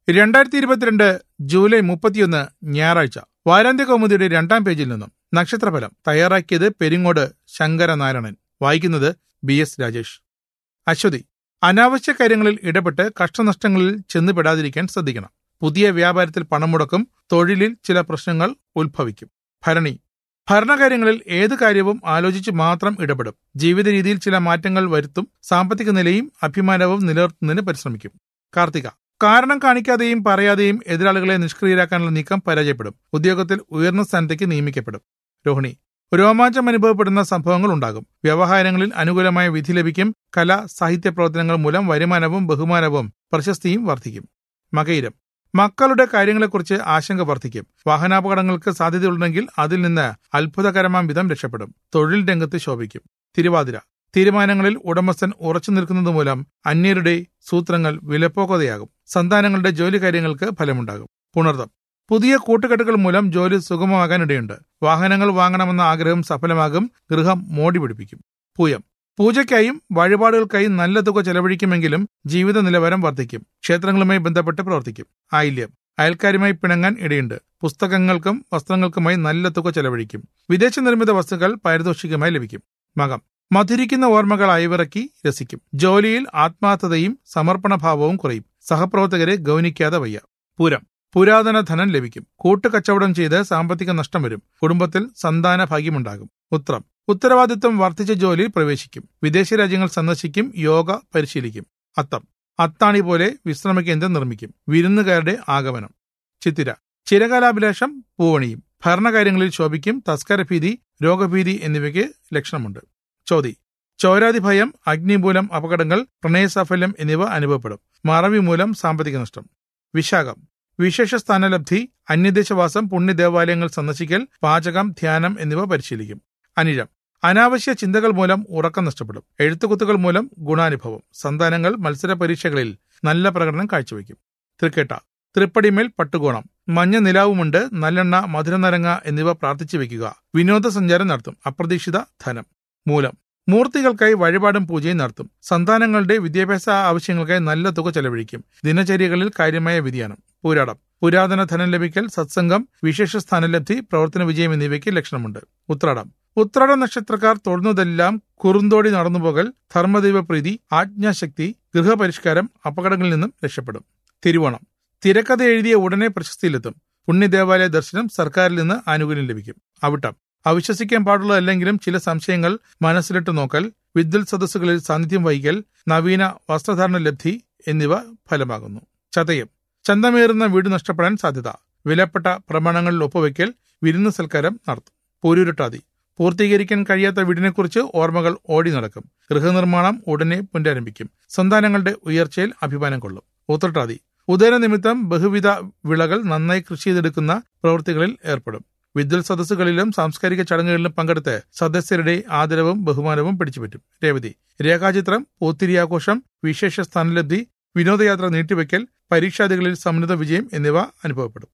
രണ്ടായിരത്തി ഇരുപത്തിരണ്ട് ജൂലൈ മുപ്പത്തിയൊന്ന് ഞായറാഴ്ച വാരാന്ത്യ കൗമുദിയുടെ രണ്ടാം പേജിൽ നിന്നും നക്ഷത്രഫലം തയ്യാറാക്കിയത് പെരിങ്ങോട് ശങ്കരനാരായണൻ വായിക്കുന്നത് ബി എസ് രാജേഷ് അശ്വതി അനാവശ്യ കാര്യങ്ങളിൽ ഇടപെട്ട് കഷ്ടനഷ്ടങ്ങളിൽ ചെന്നുപെടാതിരിക്കാൻ ശ്രദ്ധിക്കണം പുതിയ വ്യാപാരത്തിൽ പണം മുടക്കും തൊഴിലിൽ ചില പ്രശ്നങ്ങൾ ഉത്ഭവിക്കും ഭരണി ഭരണകാര്യങ്ങളിൽ ഏത് കാര്യവും ആലോചിച്ച് മാത്രം ഇടപെടും ജീവിത രീതിയിൽ ചില മാറ്റങ്ങൾ വരുത്തും സാമ്പത്തിക നിലയും അഭിമാനവും നിലനിർത്തുന്നതിന് പരിശ്രമിക്കും കാർത്തിക കാരണം കാണിക്കാതെയും പറയാതെയും എതിരാളികളെ നിഷ്ക്രിയരാക്കാനുള്ള നീക്കം പരാജയപ്പെടും ഉദ്യോഗത്തിൽ ഉയർന്ന സ്ഥാനത്തേക്ക് നിയമിക്കപ്പെടും രോഹിണി രോമാഞ്ചം അനുഭവപ്പെടുന്ന സംഭവങ്ങൾ ഉണ്ടാകും വ്യവഹാരങ്ങളിൽ അനുകൂലമായ വിധി ലഭിക്കും കല സാഹിത്യ പ്രവർത്തനങ്ങൾ മൂലം വരുമാനവും ബഹുമാനവും പ്രശസ്തിയും വർദ്ധിക്കും മകയിരം മക്കളുടെ കാര്യങ്ങളെക്കുറിച്ച് ആശങ്ക വർദ്ധിക്കും വാഹനാപകടങ്ങൾക്ക് സാധ്യതയുണ്ടെങ്കിൽ അതിൽ നിന്ന് അത്ഭുതകരമാം വിധം രക്ഷപ്പെടും തൊഴിൽ രംഗത്ത് ശോഭിക്കും തിരുവാതിര തീരുമാനങ്ങളിൽ ഉടമസ്ഥൻ ഉറച്ചു നിൽക്കുന്നത് മൂലം അന്യരുടെ സൂത്രങ്ങൾ വിലപ്പോക്കതയാകും സന്താനങ്ങളുടെ ജോലി കാര്യങ്ങൾക്ക് ഫലമുണ്ടാകും പുണർതം പുതിയ കൂട്ടുകെട്ടുകൾ മൂലം ജോലി സുഗമമാകാനിടയുണ്ട് വാഹനങ്ങൾ വാങ്ങണമെന്ന ആഗ്രഹം സഫലമാകും ഗൃഹം മോടി പിടിപ്പിക്കും പൂയം പൂജയ്ക്കായും വഴിപാടുകൾക്കായും നല്ല തുക ചെലവഴിക്കുമെങ്കിലും ജീവിത നിലവാരം വർദ്ധിക്കും ക്ഷേത്രങ്ങളുമായി ബന്ധപ്പെട്ട് പ്രവർത്തിക്കും ആയില്യം അയൽക്കാരുമായി പിണങ്ങാൻ ഇടയുണ്ട് പുസ്തകങ്ങൾക്കും വസ്ത്രങ്ങൾക്കുമായി നല്ല തുക ചെലവഴിക്കും വിദേശ നിർമ്മിത വസ്തുക്കൾ പാരിതോഷികമായി ലഭിക്കും മകം മധുരിക്കുന്ന ഓർമ്മകൾ അയവിറക്കി രസിക്കും ജോലിയിൽ ആത്മാർത്ഥതയും സമർപ്പണഭാവവും കുറയും സഹപ്രവർത്തകരെ ഗൗനിക്കാതെ വയ്യ പൂരം പുരാതന ധനം ലഭിക്കും കൂട്ടുകച്ചവടം ചെയ്ത് സാമ്പത്തിക നഷ്ടം വരും കുടുംബത്തിൽ സന്താന ഭാഗ്യമുണ്ടാകും ഉത്രം ഉത്തരവാദിത്വം വർദ്ധിച്ച ജോലിയിൽ പ്രവേശിക്കും വിദേശ രാജ്യങ്ങൾ സന്ദർശിക്കും യോഗ പരിശീലിക്കും അത്തം അത്താണി പോലെ വിശ്രമ കേന്ദ്രം നിർമ്മിക്കും വിരുന്നുകാരുടെ ആഗമനം ചിത്തിര ചിരകാലാഭിലാഷം പൂവണിയും ഭരണകാര്യങ്ങളിൽ ശോഭിക്കും തസ്കരഭീതി രോഗഭീതി എന്നിവയ്ക്ക് ലക്ഷണമുണ്ട് ചോതി ചോരാതി ഭയം അഗ്നിമൂലം അപകടങ്ങൾ പ്രണയസാഫല്യം എന്നിവ അനുഭവപ്പെടും മറവി മൂലം സാമ്പത്തിക നഷ്ടം വിശാഖം വിശേഷ സ്ഥാനലബ്ധി അന്യദേശവാസം പുണ്യദേവാലയങ്ങൾ സന്ദർശിക്കൽ പാചകം ധ്യാനം എന്നിവ പരിശീലിക്കും അനിഴം അനാവശ്യ ചിന്തകൾ മൂലം ഉറക്കം നഷ്ടപ്പെടും എഴുത്തുകുത്തുകൾ മൂലം ഗുണാനുഭവം സന്താനങ്ങൾ മത്സര പരീക്ഷകളിൽ നല്ല പ്രകടനം കാഴ്ചവെക്കും തൃക്കേട്ട തൃപ്പടിമേൽ പട്ടുകോണം മഞ്ഞ നിലാവുമുണ്ട് നല്ലെണ്ണ മധുരനരങ്ങ എന്നിവ പ്രാർത്ഥിച്ചു വെക്കുക വിനോദസഞ്ചാരം നടത്തും അപ്രതീക്ഷിത ധനം മൂലം മൂർത്തികൾക്കായി വഴിപാടും പൂജയും നടത്തും സന്താനങ്ങളുടെ വിദ്യാഭ്യാസ ആവശ്യങ്ങൾക്കായി നല്ല തുക ചെലവഴിക്കും ദിനചര്യകളിൽ കാര്യമായ വ്യതിയാനം പൂരാടം പുരാതന ധനം ലഭിക്കൽ സത്സംഗം വിശേഷ സ്ഥാനലബ്ധി പ്രവർത്തന വിജയം എന്നിവയ്ക്ക് ലക്ഷണമുണ്ട് ഉത്രാടം ഉത്രാട നക്ഷത്രക്കാർ തൊടുന്നതെല്ലാം കുറുന്തോടി നടന്നുപോകൽ ധർമ്മദൈവ പ്രീതി ആജ്ഞാശക്തി ഗൃഹപരിഷ്കാരം അപകടങ്ങളിൽ നിന്നും രക്ഷപ്പെടും തിരുവോണം തിരക്കഥ എഴുതിയ ഉടനെ പ്രശസ്തിയിലെത്തും പുണ്യദേവാലയ ദർശനം സർക്കാരിൽ നിന്ന് ആനുകൂല്യം ലഭിക്കും അവിട്ടം അവിശ്വസിക്കാൻ പാടുള്ളതല്ലെങ്കിലും ചില സംശയങ്ങൾ മനസ്സിലിട്ട് നോക്കൽ വിദ്വൽ സദസ്സുകളിൽ സാന്നിധ്യം വഹിക്കൽ നവീന വസ്ത്രധാരണ ലബ്ധി എന്നിവ ഫലമാകുന്നു ചതയം ചന്തമേറുന്ന വീട് നഷ്ടപ്പെടാൻ സാധ്യത വിലപ്പെട്ട പ്രമാണങ്ങളിൽ ഒപ്പുവെക്കൽ വിരുന്ന് സൽക്കാരം നടത്തും പൂരുരുട്ടാതി പൂർത്തീകരിക്കാൻ കഴിയാത്ത വീടിനെക്കുറിച്ച് ഓർമ്മകൾ ഓടി നടക്കും ഗൃഹനിർമ്മാണം ഉടനെ പുനരാരംഭിക്കും സന്താനങ്ങളുടെ ഉയർച്ചയിൽ അഭിമാനം കൊള്ളും ഉത്രട്ടാതി ഉദരനിമിത്തം ബഹുവിധ വിളകൾ നന്നായി കൃഷി ചെയ്തെടുക്കുന്ന പ്രവൃത്തികളിൽ ഏർപ്പെടും വിദ്വൽ സദസ്സുകളിലും സാംസ്കാരിക ചടങ്ങുകളിലും പങ്കെടുത്ത് സദസ്യരുടെ ആദരവും ബഹുമാനവും പിടിച്ചുപറ്റും രേവതി രേഖാചിത്രം പൂത്തിരിയാഘോഷം വിശേഷ സ്ഥാനലബ്ധി വിനോദയാത്ര നീട്ടിവെക്കൽ പരീക്ഷാദികളിൽ സമുന്നത വിജയം എന്നിവ അനുഭവപ്പെടും